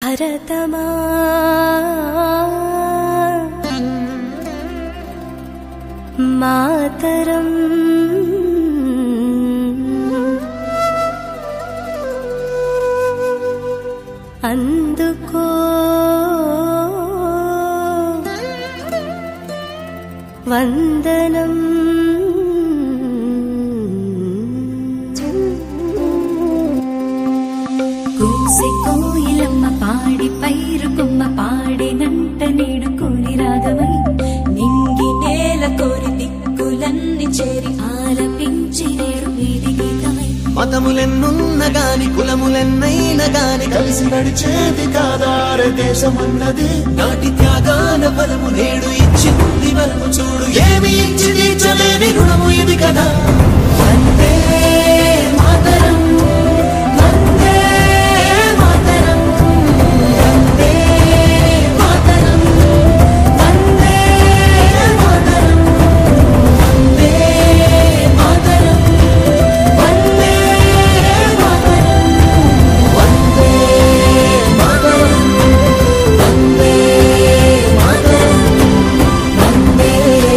భరతమా మాతరం అందుకో వందనం కూసి కోయిలమ్మ పాడి పైరు కొమ్మ పాడినంట నేడు కోని రాగమై నింగి నేల కోరి దిక్కులన్నీ చేరి ఆలపించి నేడు వీధి గీతమై మతములెన్నున్న గాని కులములెన్నైన గాని కలిసి నడిచేది కాదార దేశమన్నది నాటి త్యాగాల బలము నేడు ఇచ్చింది వరము చూడు ఏమి ఇచ్చి తీర్చలేని రుణము ఇది కదా వందే మాతరం వందే మాతరం వందే మాతరం వందే మాతరం వందే మాతరం వందే మాతరం వందే మాతరం వందే మాతరం వందే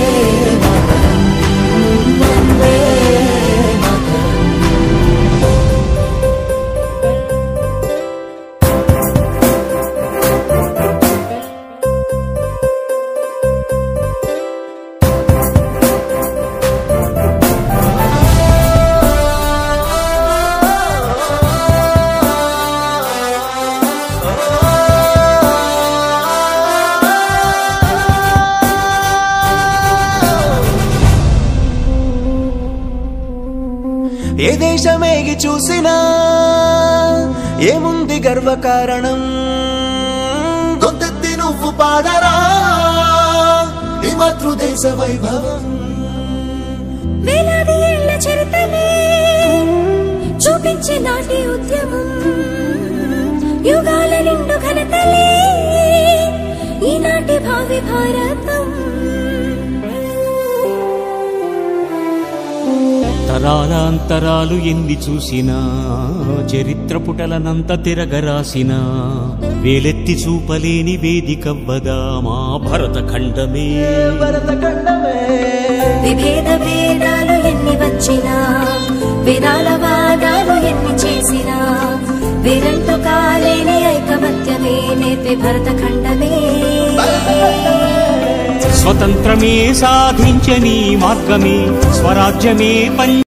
మాతరం వందే మాతరం ఏ దేశమేగి చూసినా ఏముంది గర్వకారణం గొంతెత్తి నువ్వు పాడరా ఈ మాతృదేశ వైభవం వేలాది ఏళ్ల చరితనే చూపించే నాటి ఉద్యమం యుగాల నిండు ఘనతలే ఈనాటి భావి భారతం తరాలాంతరాలు ఎన్ని చూసినా చరిత్ర పుటలనంత తిరగరాసిన వేలెత్తి చూపలేని వేదికవ్వదా మా భరత ఖండమే విభేద భేదాలు ఎన్ని వచ్చినా వేదాల వాదాలు ఎన్ని చేసినా వేరంటు కాలేని ఐకమత్యమే నేర్పే భరత ఖండమే స్వతంత్రమే సాధించని మార్గమే స్వరాజ్యమే పం